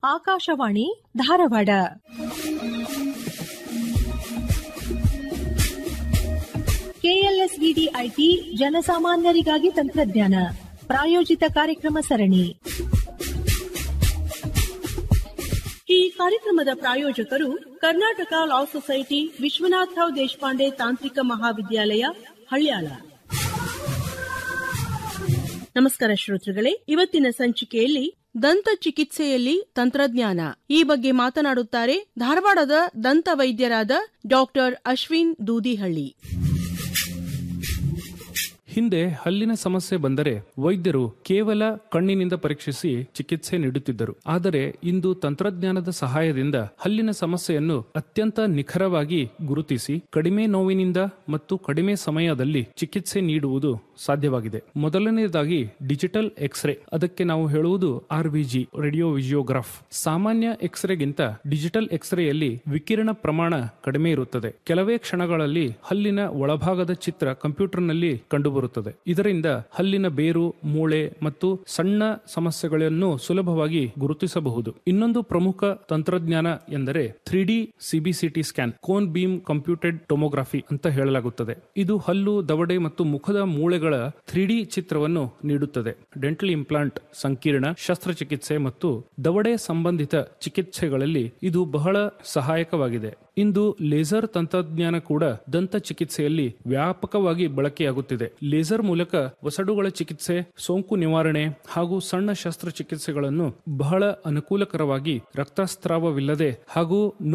ಆಕಾಶವಾಣಿ ಧಾರವಾಡ ಕೆಎಲ್ಎಸ್ವಿಡಿ ಐಟಿ ಜನಸಾಮಾನ್ಯರಿಗಾಗಿ ತಂತ್ರಜ್ಞಾನ ಪ್ರಾಯೋಜಿತ ಕಾರ್ಯಕ್ರಮ ಸರಣಿ ಈ ಕಾರ್ಯಕ್ರಮದ ಪ್ರಾಯೋಜಕರು ಕರ್ನಾಟಕ ಲಾ ಸೊಸೈಟಿ ವಿಶ್ವನಾಥರಾವ್ ದೇಶಪಾಂಡೆ ತಾಂತ್ರಿಕ ಮಹಾವಿದ್ಯಾಲಯ ಹಳ್ಯಾಳ ನಮಸ್ಕಾರ ಶ್ರೋತೃಗಳೇ ಇವತ್ತಿನ ಸಂಚಿಕೆಯಲ್ಲಿ ದಂತ ಚಿಕಿತ್ಸೆಯಲ್ಲಿ ತಂತ್ರಜ್ಞಾನ ಈ ಬಗ್ಗೆ ಮಾತನಾಡುತ್ತಾರೆ ಧಾರವಾಡದ ದಂತ ವೈದ್ಯರಾದ ಡಾಕ್ಟರ್ ಅಶ್ವಿನ್ ದೂದಿಹಳ್ಳಿ ಹಿಂದೆ ಹಲ್ಲಿನ ಸಮಸ್ಯೆ ಬಂದರೆ ವೈದ್ಯರು ಕೇವಲ ಕಣ್ಣಿನಿಂದ ಪರೀಕ್ಷಿಸಿ ಚಿಕಿತ್ಸೆ ನೀಡುತ್ತಿದ್ದರು ಆದರೆ ಇಂದು ತಂತ್ರಜ್ಞಾನದ ಸಹಾಯದಿಂದ ಹಲ್ಲಿನ ಸಮಸ್ಯೆಯನ್ನು ಅತ್ಯಂತ ನಿಖರವಾಗಿ ಗುರುತಿಸಿ ಕಡಿಮೆ ನೋವಿನಿಂದ ಮತ್ತು ಕಡಿಮೆ ಸಮಯದಲ್ಲಿ ಚಿಕಿತ್ಸೆ ನೀಡುವುದು ಸಾಧ್ಯವಾಗಿದೆ ಮೊದಲನೆಯದಾಗಿ ಡಿಜಿಟಲ್ ಎಕ್ಸ್ರೇ ಅದಕ್ಕೆ ನಾವು ಹೇಳುವುದು ಆರ್ ಜಿ ರೇಡಿಯೋ ವಿಜಿಯೋಗ್ರಾಫ್ ಸಾಮಾನ್ಯ ಎಕ್ಸ್ರೇಗಿಂತ ಡಿಜಿಟಲ್ ಎಕ್ಸ್ರೇಯಲ್ಲಿ ವಿಕಿರಣ ಪ್ರಮಾಣ ಕಡಿಮೆ ಇರುತ್ತದೆ ಕೆಲವೇ ಕ್ಷಣಗಳಲ್ಲಿ ಹಲ್ಲಿನ ಒಳಭಾಗದ ಚಿತ್ರ ಕಂಪ್ಯೂಟರ್ನಲ್ಲಿ ಕಂಡುಬರುತ್ತದೆ ಇದರಿಂದ ಹಲ್ಲಿನ ಬೇರು ಮೂಳೆ ಮತ್ತು ಸಣ್ಣ ಸಮಸ್ಯೆಗಳನ್ನು ಸುಲಭವಾಗಿ ಗುರುತಿಸಬಹುದು ಇನ್ನೊಂದು ಪ್ರಮುಖ ತಂತ್ರಜ್ಞಾನ ಎಂದರೆ three D CBCT scan cone beam computed tomography ಅಂತ ಹೇಳಲಾಗುತ್ತದೆ ಇದು ಹಲ್ಲು ದವಡೆ ಮತ್ತು ಮುಖದ ಮೂಳೆಗಳ ತ್ರೀ ಡಿ ಚಿತ್ರವನ್ನು ನೀಡುತ್ತದೆ ಡೆಂಟಲ್ ಇಂಪ್ಲಾಂಟ್ ಸಂಕೀರ್ಣ ಶಸ್ತ್ರಚಿಕಿತ್ಸೆ ಮತ್ತು ದವಡೆ ಸಂಬಂಧಿತ ಚಿಕಿತ್ಸೆಗಳಲ್ಲಿ ಇದು ಬಹಳ ಸಹಾಯಕವಾಗಿದೆ ಇಂದು ಲೇಸರ್ ತಂತ್ರಜ್ಞಾನ ಕೂಡ ದಂತ ಚಿಕಿತ್ಸೆಯಲ್ಲಿ ವ್ಯಾಪಕವಾಗಿ ಬಳಕೆಯಾಗುತ್ತಿದೆ ಲೇಸರ್ ಮೂಲಕ ವಸಡುಗಳ ಚಿಕಿತ್ಸೆ ಸೋಂಕು ನಿವಾರಣೆ ಹಾಗೂ ಸಣ್ಣ ಶಸ್ತ್ರಚಿಕಿತ್ಸೆಗಳನ್ನು ಬಹಳ ಅನುಕೂಲಕರವಾಗಿ ರಕ್ತಸ್ರಾವವಿಲ್ಲದೆ ಹಾಗೂ